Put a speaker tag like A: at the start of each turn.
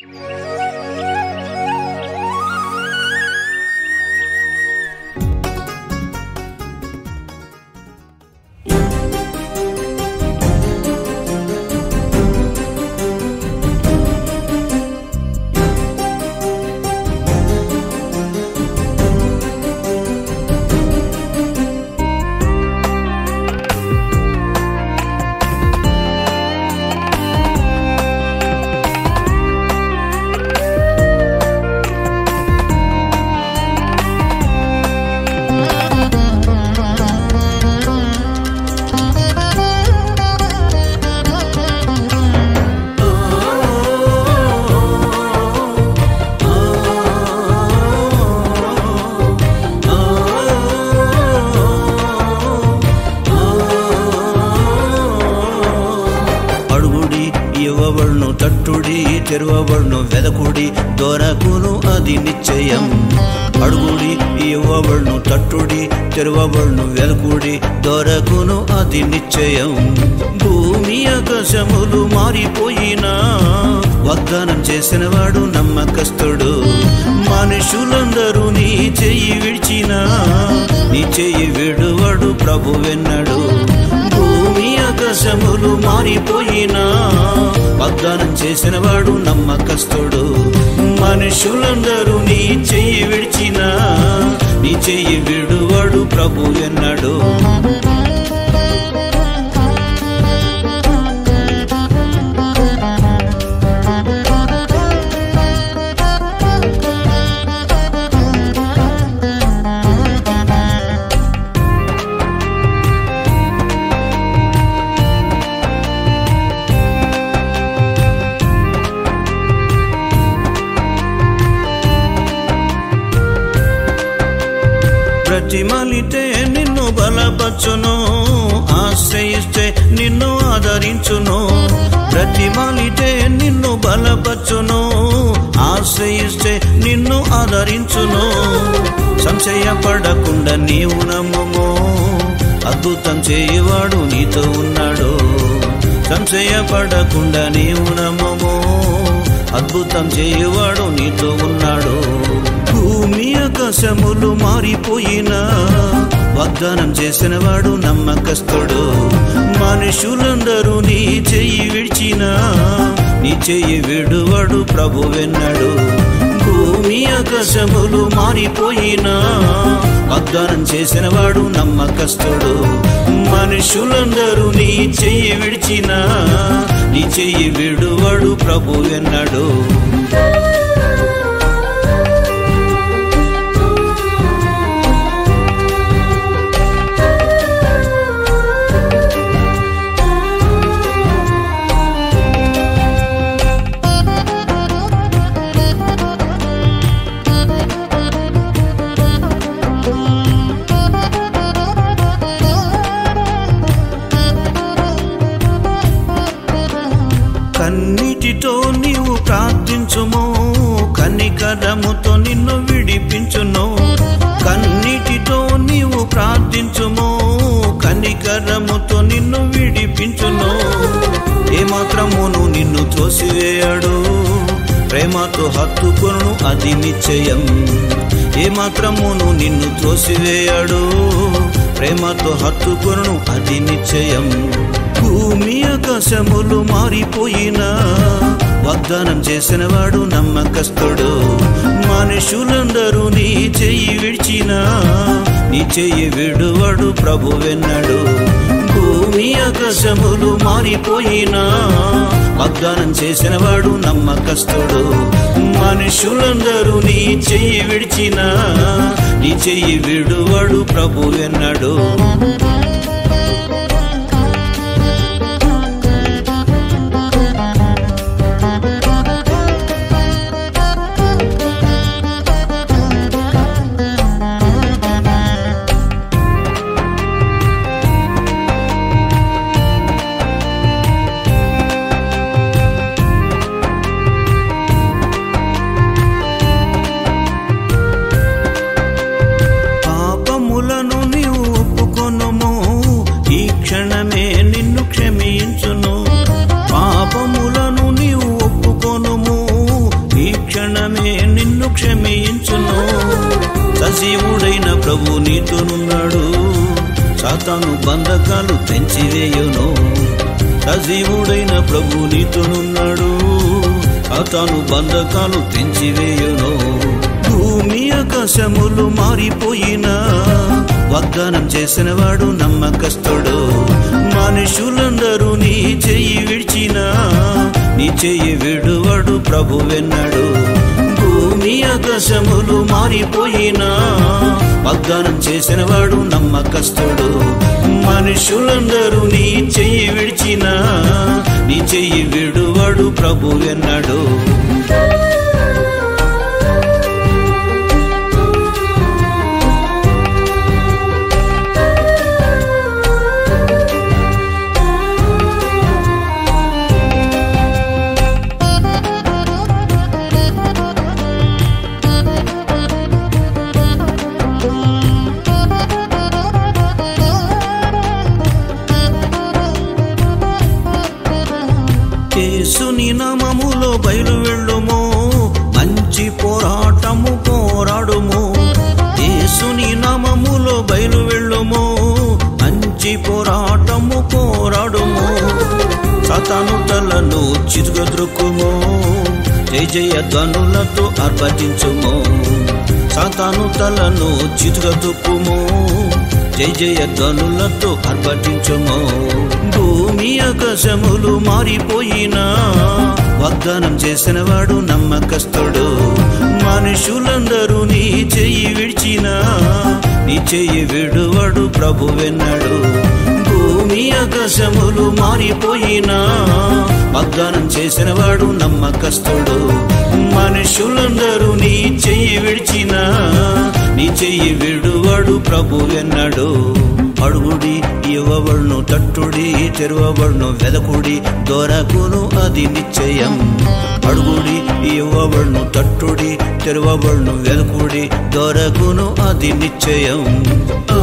A: అడుగుడి ఇవ్వబడును తట్టుడి తెరవబడును వెదకుడి దొరకును అది నిశ్చయం అడుగుడి ఇవ్వబడును తట్టుడి తెరవబడును వెదకుడి దొరకును అది నిశ్చయం భూమి ఆకాశములు మారిపోయినా వాగ్దానం చేసిన వాడు నమ్మకస్తుడు మనుషులందరూ నీ చెయ్యి విడిచినా నీ చెయ్యి విడువడు ప్రభు వెన్నడు భూమి ఆకాశములు మారిపోయినా వాగ్దానం చేసిన వాడు నమ్మకస్తుడు మనుషులందరూ నీ చెయ్యి విడిచినా నీ చెయ్యి విడువడు ప్రభు ఎన్నడు ప్రతిమలితే నిన్ను బలపరచును ఆశ్రయిస్తే నిన్ను ఆదరించును ప్రతిమలితే నిన్ను బలపరచును ఆశ్రయిస్తే నిన్ను ఆదరించును సంశయపడకుండా నీవు నమ్ముము అద్భుతం చేయవాడు నీతో ఉన్నాడు సంశయపడకుండా నీవు నమ్ముము అద్భుతం చేయువాడు నీతో ఉన్నాడు భూమి ఆకాశములు మారిపోయినా వాగ్దానం చేసిన వాడు నమ్మకస్తుడు మనుషులందరూ నీ చెయ్యి విడిచినా నీ చెయ్యి విడువడు ప్రభు వెన్నడు భూమి ఆకాశములు మారిపోయినా వాగ్దానం చేసిన వాడు నమ్మకస్తుడు మనుషులందరూ నీ చెయ్యి విడిచినా నీ చెయ్యి విడువడు ప్రభు ఎన్నడు కన్నిటితో నీవు ప్రార్థించుము కనికరముతో నిన్ను విడిపించును కన్నిటితో నీవు ప్రార్థించుము కనికరముతో నిన్ను విడిపించును ఏమాత్రమును నిన్ను త్రోసివేయడు ప్రేమతో హత్తుకొను అది నిశ్చయం ఏమాత్రమును నిన్ను త్రోసివేయడు ప్రేమతో హత్తుకొను అది నిశ్చయం భూమి ఆకాశములు మారిపోయినా వాగ్దానం చేసిన వాడు నమ్మకస్తుడు మనుషులందరూ నీ చెయ్యి విడిచినా నీ చెయ్యి విడువడు ప్రభు వెన్నడు భూమి ఆకాశములు మారిపోయినా వాగ్దానం చేసిన వాడు నమ్మకస్తుడు మనుషులందరూ నీ చెయ్యి విడిచినా నీ చెయ్యి విడువడు ప్రభు ఎన్నడు పాపములను నీవు ఒప్పుకొనుము సజీవుడైన ప్రభు నీతోనున్నాడు సాతాను బంధకాలు తెంచివేయును సజీవుడైన ప్రభు నీతోనున్నాడు సాతాను బంధకాలు తెంచివేయును భూమి ఆకాశములు మారిపోయినా వాగ్దానం చేసిన వాడు నమ్మకస్తుడు మనుషులందరూ నీ చెయ్యి విడిచినా నీ చెయ్యి విడువడు ప్రభు వెన్నాడు భూమి ఆకాశములు మారిపోయినా వాగ్దానం చేసిన వాడు నమ్మకస్తుడు మనుషులందరూ నీ చెయ్యి విడిచినా నీ చెయ్యి విడువడు ప్రభు వెన్నాడు యేసుని నామములో బయలు వెళ్ళుము మంచి పోరాటము పోరాడుము యేసుని నామములో బయలు వెళ్ళుము మంచి పోరాటము పోరాడుము సతాను తలను చిరుగద్రుకుము జయ జయ ధ్వనులతో అర్పటించుము సాతాను తలను చిరుగద్రుకుము జయ జయ ధ్వనులతో అర్పటించుము భూమి ఆకాశములు మారిపోయినా వాగ్దానం చేసిన వాడు నమ్మకస్తుడు మనుషులందరూ నీ చెయ్యి విడిచినా నీ చెయ్యి విడువడు ప్రభు వెన్నాడు భూమి ఆకాశములు మారిపోయినా వాగ్దానం చేసిన వాడు నమ్మకస్తుడు మనుషులందరూ నీ చెయ్యి విడిచినా నీ చెయ్యి విడువడు ప్రభు వెన్నాడు అడుగుడి ఇవ్వబడును తట్టుడి తెరవబడును వెదకుడి దొరకును అది నిశ్చయం అడుగుడి ఇవ్వబడును తట్టుడి తెరవబడును వెదకుడి దొరకును అది నిశ్చయం